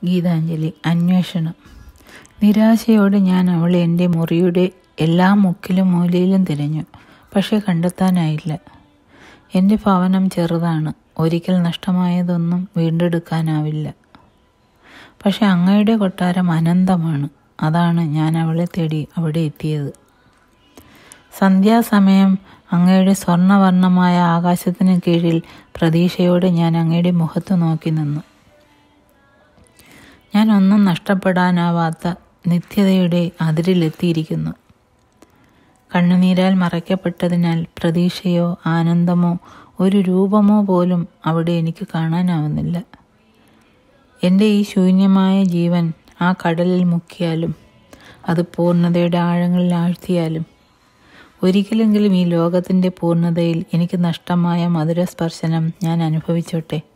ഗീതാഞ്ജലി അന്വേഷണം നിരാശയോടെ ഞാൻ അവളെ എൻ്റെ മുറിയുടെ എല്ലാ മുക്കിലും മൂലയിലും തിരഞ്ഞു പക്ഷെ കണ്ടെത്താനായില്ല എൻ്റെ ഭവനം ചെറുതാണ് ഒരിക്കൽ നഷ്ടമായതൊന്നും വീണ്ടെടുക്കാനാവില്ല പക്ഷെ അങ്ങയുടെ കൊട്ടാരം അനന്തമാണ് അതാണ് ഞാൻ അവളെ തേടി അവിടെ എത്തിയത് സന്ധ്യാസമയം അങ്ങയുടെ സ്വർണവർണ്ണമായ ആകാശത്തിന് കീഴിൽ പ്രതീക്ഷയോടെ ഞാൻ അങ്ങയുടെ മുഖത്ത് നോക്കി നിന്നു ഞാൻ ഒന്നും നഷ്ടപ്പെടാനാവാത്ത നിത്യതയുടെ അതിരിലെത്തിയിരിക്കുന്നു കണ്ണുനീരാൽ മറയ്ക്കപ്പെട്ടതിനാൽ പ്രതീക്ഷയോ ആനന്ദമോ ഒരു രൂപമോ പോലും അവിടെ എനിക്ക് കാണാനാവുന്നില്ല എൻ്റെ ഈ ശൂന്യമായ ജീവൻ ആ കടലിൽ മുക്കിയാലും അത് പൂർണ്ണതയുടെ ആഴങ്ങളിൽ ആഴ്ത്തിയാലും ഒരിക്കലെങ്കിലും ഈ ലോകത്തിൻ്റെ പൂർണ്ണതയിൽ എനിക്ക് നഷ്ടമായ മധുരസ്പർശനം ഞാൻ അനുഭവിച്ചോട്ടെ